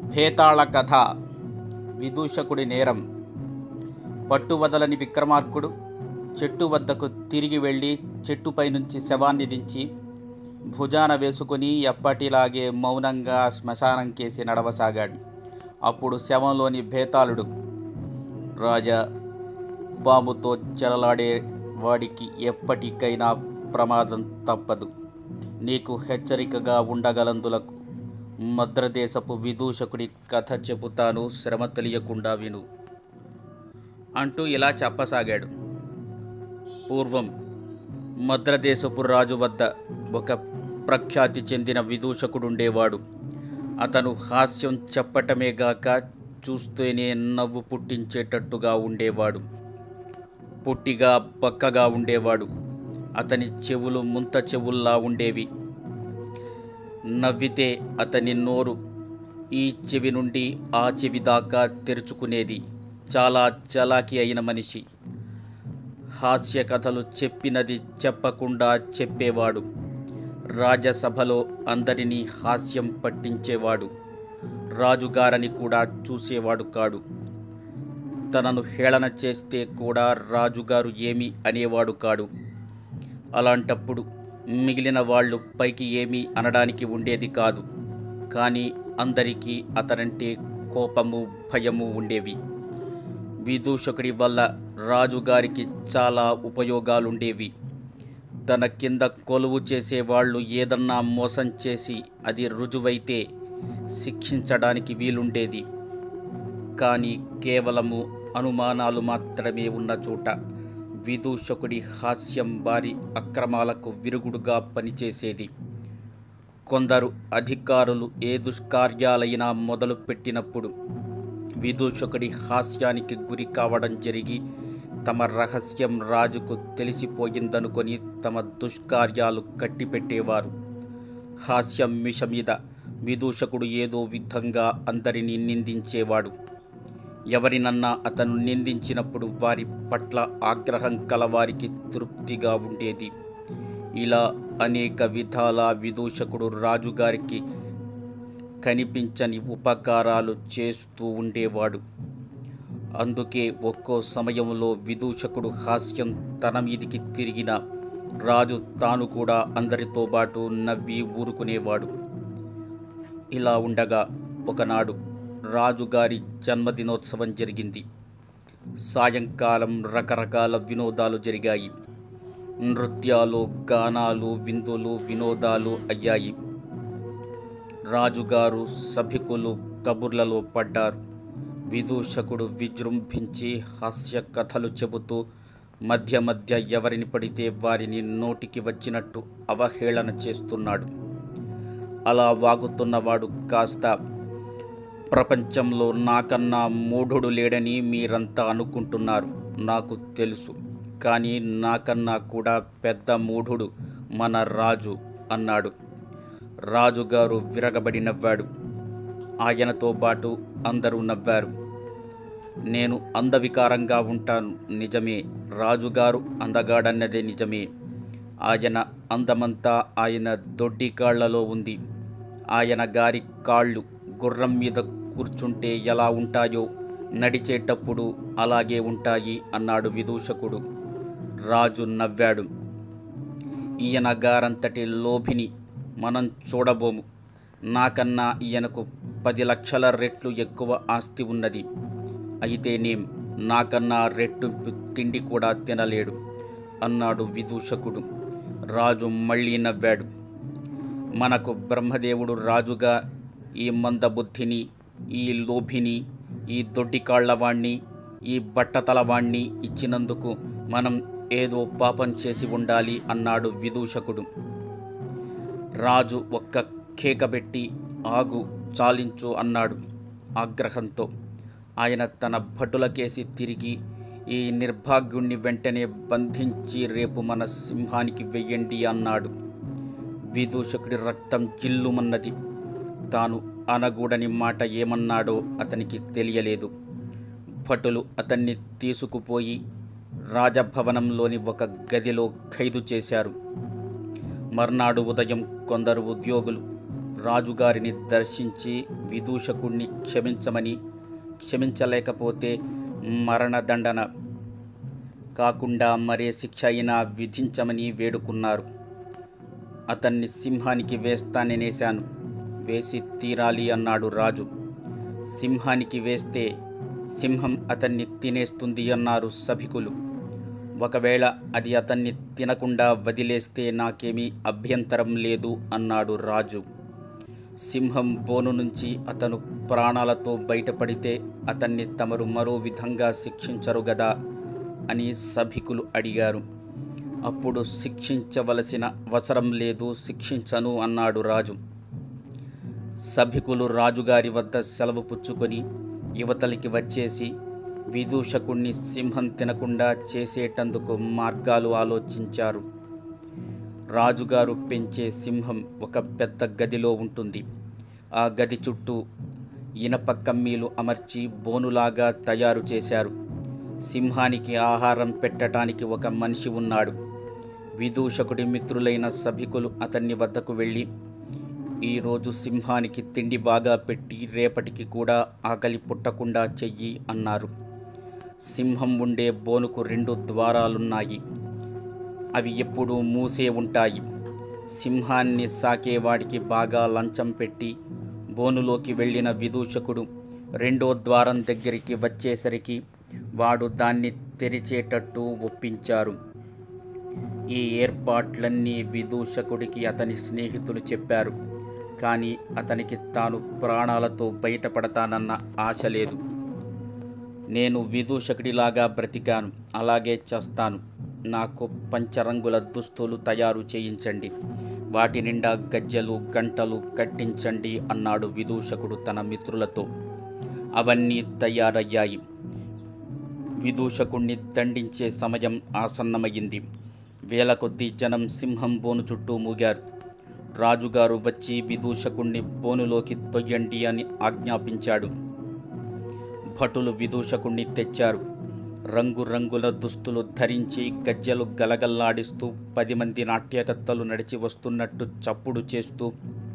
భేతాళ కథ విదూషకుడి నేరం పట్టువదలని విక్రమార్కుడు చెట్టు వద్దకు తిరిగి వెళ్ళి చెట్టుపై నుంచి శవాన్ని దించి భుజాన వేసుకుని ఎప్పటిలాగే మౌనంగా శ్మశానం కేసి నడవసాగాడు అప్పుడు శవంలోని భేతాళుడు రాజా పాముతో చెరలాడే వాడికి ఎప్పటికైనా ప్రమాదం తప్పదు నీకు హెచ్చరికగా ఉండగలందులకు మద్రదేశపు విదూషకుడి కథ చెబుతాను శ్రమ తెలియకుండా విను అంటూ ఇలా చెప్పసాగాడు పూర్వం మద్రదేశపు రాజు వద్ద ఒక ప్రఖ్యాతి చెందిన విదూషకుడుండేవాడు అతను హాస్యం చెప్పటమే గాక చూస్తేనే నవ్వు పుట్టించేటట్టుగా ఉండేవాడు పొట్టిగా పక్కగా ఉండేవాడు అతని చెవులు ముంత చెవుల్లా ఉండేవి నవ్వితే అతని నోరు ఈ చెవి నుండి ఆ చెవి దాకా తెరుచుకునేది చాలా చలాకి అయిన మనిషి హాస్య కథలు చెప్పినది చెప్పకుండా చెప్పేవాడు రాజసభలో అందరినీ హాస్యం పట్టించేవాడు రాజుగారని కూడా చూసేవాడు కాడు తనను హేళన చేస్తే కూడా రాజుగారు ఏమీ అనేవాడు కాడు అలాంటప్పుడు మిగిలిన వాళ్ళు పైకి ఏమీ అనడానికి ఉండేది కాదు కానీ అందరికీ అతనంటే కోపము భయము ఉండేవి విదూషకుడి వల్ల రాజుగారికి చాలా ఉపయోగాలుండేవి తన కింద కొలువు చేసేవాళ్ళు ఏదన్నా మోసం చేసి అది రుజువైతే శిక్షించడానికి వీలుండేది కానీ కేవలము అనుమానాలు మాత్రమే ఉన్న చోట విదూషకుడి హాస్యం వారి అక్రమాలకు విరుగుడుగా పనిచేసేది కొందరు అధికారులు ఏ దుష్కార్యాలైనా మొదలుపెట్టినప్పుడు విదూషకుడి హాస్యానికి గురి కావడం జరిగి తమ రహస్యం రాజుకు తెలిసిపోయిందనుకొని తమ దుష్కార్యాలు కట్టిపెట్టేవారు హాస్యం మిష మీద విదూషకుడు ఏదో విధంగా అందరినీ నిందించేవాడు ఎవరినన్నా అతను నిందించినప్పుడు వారి పట్ల ఆగ్రహం కలవారికి తృప్తిగా ఉండేది ఇలా అనేక విధాల విదూషకుడు రాజుగారికి కనిపించని ఉపకారాలు చేస్తూ ఉండేవాడు అందుకే ఒక్కో సమయంలో విదూషకుడు హాస్యం తన మీదికి తిరిగిన రాజు తాను కూడా అందరితో పాటు నవ్వి ఊరుకునేవాడు ఇలా ఉండగా ఒకనాడు రాజుగారి జన్మదినోత్సవం జరిగింది సాయంకాలం రకరకాల వినోదాలు జరిగాయి నృత్యాలు గానాలు విందులు వినోదాలు అయ్యాయి రాజుగారు సభికులు కబుర్లలో పడ్డారు విదూషకుడు విజృంభించి హాస్య కథలు చెబుతూ మధ్య మధ్య ఎవరిని పడితే వారిని నోటికి వచ్చినట్టు అవహేళన చేస్తున్నాడు అలా వాగుతున్నవాడు కాస్త ప్రపంచంలో నాకన్నా మూఢుడు లేడని మీరంతా అనుకుంటున్నారు నాకు తెలుసు కానీ నాకన్నా కూడా పెద్ద మూఢుడు మన రాజు అన్నాడు రాజుగారు విరగబడి నవ్వాడు ఆయనతో పాటు అందరూ నవ్వారు నేను అందవికారంగా ఉంటాను నిజమే రాజుగారు అందగాడన్నదే నిజమే ఆయన అందమంతా ఆయన దొడ్డి కాళ్లలో ఉంది ఆయన గారి కాళ్ళు గుర్రం మీద కూర్చుంటే ఎలా ఉంటాయో నడిచేటప్పుడు అలాగే ఉంటాయి అన్నాడు విదూషకుడు రాజు నవ్వాడు ఈయన గారంతటి లోభిని మనం చూడబోము నాకన్నా ఈయనకు పది లక్షల రెట్లు ఎక్కువ ఆస్తి ఉన్నది అయితేనేం నాకన్నా రెట్టింపు తిండి కూడా తినలేడు అన్నాడు విదూషకుడు రాజు మళ్ళీ నవ్వాడు మనకు బ్రహ్మదేవుడు రాజుగా ఈ మందబుద్ధిని ఈ లోభిని ఈ దొడ్డికాళ్లవాణ్ణి ఈ బట్టతలవాణ్ణి ఇచ్చినందుకు మనం ఏదో పాపం చేసి ఉండాలి అన్నాడు విదూషకుడు రాజు ఒక్క కేకబెట్టి ఆగు చాలించు అన్నాడు ఆగ్రహంతో ఆయన తన భటులకేసి తిరిగి ఈ నిర్భాగ్యుణ్ణి వెంటనే బంధించి రేపు మన సింహానికి వెయ్యండి అన్నాడు విదూషకుడి రక్తం జిల్లుమన్నది తాను అనగూడని మాట ఏమన్నాడో అతనికి తెలియలేదు భటులు అతన్ని తీసుకుపోయి రాజభవనంలోని ఒక గదిలో ఖైదు చేశారు మర్నాడు ఉదయం కొందరు ఉద్యోగులు రాజుగారిని దర్శించి విదూషకుణ్ణి క్షమించమని క్షమించలేకపోతే మరణదండన కాకుండా మరే శిక్ష అయినా విధించమని వేడుకున్నారు అతన్ని సింహానికి వేస్తాననేశాను వేసి తీరాలి అన్నాడు రాజు సింహానికి వేస్తే సింహం అతన్ని తినేస్తుంది అన్నారు సభికులు ఒకవేళ అది అతన్ని తినకుండా వదిలేస్తే నాకేమీ అభ్యంతరం లేదు అన్నాడు రాజు సింహం బోను నుంచి అతను ప్రాణాలతో బయటపడితే అతన్ని తమరు మరో విధంగా శిక్షించరు గదా అని సభికులు అడిగారు అప్పుడు శిక్షించవలసిన అవసరం లేదు శిక్షించను అన్నాడు రాజు సభికులు రాజుగారి వద్ద సెలవు పుచ్చుకొని యువతలికి వచ్చేసి విదూషకుణ్ణి సింహం తినకుండా చేసేటందుకు మార్గాలు ఆలోచించారు రాజుగారు పెంచే సింహం ఒక పెద్ద గదిలో ఉంటుంది ఆ గది చుట్టూ ఇనప కమ్మీలు అమర్చి బోనులాగా తయారు చేశారు సింహానికి ఆహారం పెట్టడానికి ఒక మనిషి ఉన్నాడు విదూషకుడి మిత్రులైన సభికులు అతన్ని వద్దకు వెళ్ళి ఈరోజు సింహానికి తిండి బాగా పెట్టి రేపటికి కూడా ఆకలి పుట్టకుండా చెయ్యి అన్నారు సింహం ఉండే బోనుకు రెండు ద్వారాలున్నాయి అవి ఎప్పుడూ మూసే ఉంటాయి సింహాన్ని సాకేవాడికి బాగా లంచం పెట్టి బోనులోకి వెళ్ళిన విదూషకుడు రెండో ద్వారం దగ్గరికి వచ్చేసరికి వాడు దాన్ని తెరిచేటట్టు ఒప్పించారు ఈ ఏర్పాట్లన్నీ విదూషకుడికి అతని స్నేహితులు చెప్పారు కానీ అతనికి తాను ప్రాణాలతో బయటపడతానన్న ఆశ లేదు నేను విదూషకుడిలాగా బ్రతికాను అలాగే చేస్తాను నాకు పంచరంగుల దుస్తులు తయారు చేయించండి వాటి నిండా గజ్జెలు గంటలు కట్టించండి అన్నాడు విదూషకుడు తన మిత్రులతో అవన్నీ తయారయ్యాయి విదూషకుణ్ణి దండించే సమయం ఆసన్నమయ్యింది వేల కొద్దీ జనం సింహం బోను చుట్టూ మూగారు రాజుగారు వచ్చి విదూషకుణ్ణి బోనులోకి తొయ్యండి అని ఆజ్ఞాపించాడు భటులు విదూషకుణ్ణి తెచ్చారు రంగురంగుల దుస్తులు ధరించి గజ్జెలు గలగల్లాడిస్తూ పది మంది నాట్యకర్తలు నడిచి వస్తున్నట్టు చప్పుడు చేస్తూ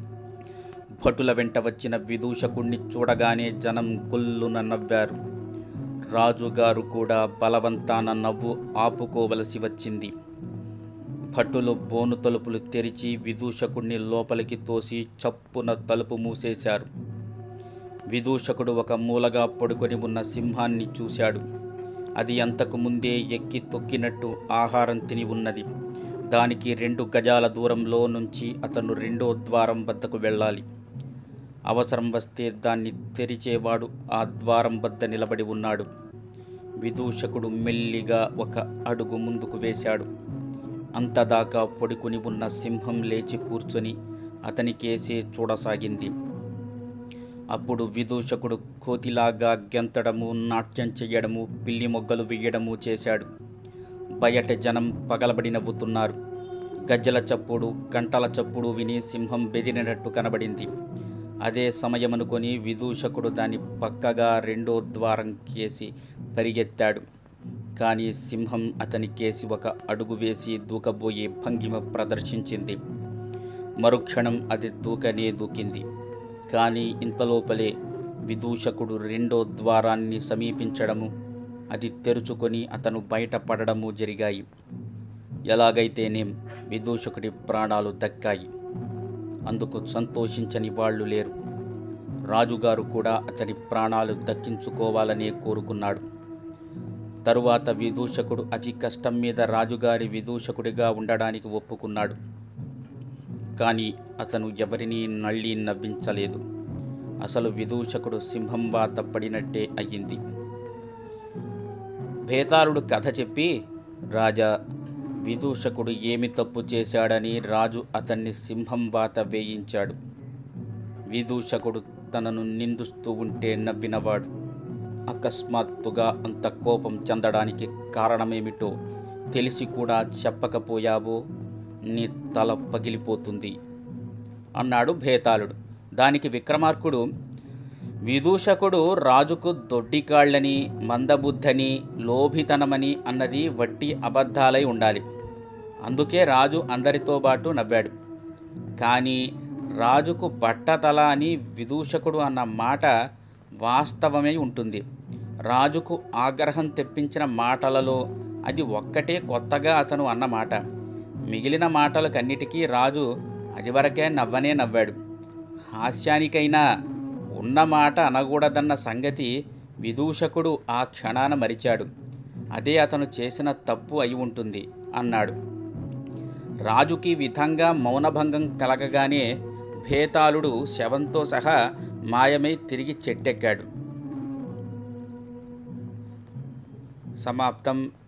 భటుల వెంట వచ్చిన విదూషకుణ్ణి చూడగానే జనం గొల్లున నవ్వారు రాజుగారు కూడా బలవంతాన నవ్వు ఆపుకోవలసి వచ్చింది భటులు బోను తలుపులు తెరిచి విదూషకుణ్ణి లోపలికి తోసి చప్పున తలుపు మూసేశారు విదూషకుడు ఒక మూలగా పడుకొని ఉన్న సింహాన్ని చూశాడు అది అంతకు ముందే ఎక్కి తొక్కినట్టు ఆహారం తిని ఉన్నది దానికి రెండు గజాల దూరంలో నుంచి అతను రెండో ద్వారం వద్దకు వెళ్ళాలి అవసరం వస్తే దాన్ని తెరిచేవాడు ఆ ద్వారం వద్ద నిలబడి ఉన్నాడు విదూషకుడు మెల్లిగా ఒక అడుగు ముందుకు వేశాడు అంతదాకా పడుకుని ఉన్న సింహం లేచి కూర్చొని అతనికేసే చూడసాగింది అప్పుడు విదూషకుడు కోతిలాగా గెంతడము నాట్యం చెయ్యడము పిల్లి మొగ్గలు వేయడము చేశాడు బయట జనం పగలబడి నవ్వుతున్నారు గజ్జల చప్పుడు గంటల చప్పుడు విని సింహం బెదిరినట్టు కనబడింది అదే సమయమనుకొని విదూషకుడు దాని పక్కగా రెండో ద్వారం కేసి పరిగెత్తాడు కానీ సింహం అతని కేసి ఒక అడుగు వేసి దూకబోయే భంగిమ ప్రదర్శించింది మరుక్షణం అది దూకనే దూకింది కానీ ఇంతలోపలే విదూషకుడు రెండో ద్వారాన్ని సమీపించడము అది తెరుచుకొని అతను బయటపడడము జరిగాయి ఎలాగైతేనేం విదూషకుడి ప్రాణాలు దక్కాయి అందుకు సంతోషించని వాళ్ళు లేరు రాజుగారు కూడా అతని ప్రాణాలు దక్కించుకోవాలనే కోరుకున్నాడు తరువాత విదూషకుడు అతి కష్టం మీద రాజుగారి విదూషకుడిగా ఉండడానికి ఒప్పుకున్నాడు కానీ అతను ఎవరినీ నళ్ళి నవ్వించలేదు అసలు విదూషకుడు సింహం వాత పడినట్టే అయ్యింది భేతాళుడు కథ చెప్పి రాజా విదూషకుడు ఏమి తప్పు చేశాడని రాజు అతన్ని సింహం వాత వేయించాడు విదూషకుడు తనను నిందిస్తూ ఉంటే నవ్వినవాడు అకస్మాత్తుగా అంత కోపం చెందడానికి కారణమేమిటో తెలిసి కూడా చెప్పకపోయావో నీ తల పగిలిపోతుంది అన్నాడు భేతాళుడు దానికి విక్రమార్కుడు విదూషకుడు రాజుకు దొడ్డికాళ్ళని మందబుద్ధని లోభితనమని అన్నది వట్టి అబద్ధాలై ఉండాలి అందుకే రాజు అందరితో పాటు నవ్వాడు కానీ రాజుకు బట్టతల అని విదూషకుడు అన్న మాట వాస్తవమై ఉంటుంది రాజుకు ఆగ్రహం తెప్పించిన మాటలలో అది ఒక్కటే కొత్తగా అతను అన్నమాట మిగిలిన మాటలకన్నిటికీ రాజు అదివరకే నవ్వనే నవ్వాడు హాస్యానికైనా ఉన్న మాట అనకూడదన్న సంగతి విదూషకుడు ఆ క్షణాన మరిచాడు అదే అతను చేసిన తప్పు అయి ఉంటుంది అన్నాడు రాజుకి విధంగా మౌనభంగం కలగగానే భేతాళుడు శవంతో సహా మాయమై తిరిగి చెట్టెక్కాడు సమాప్తం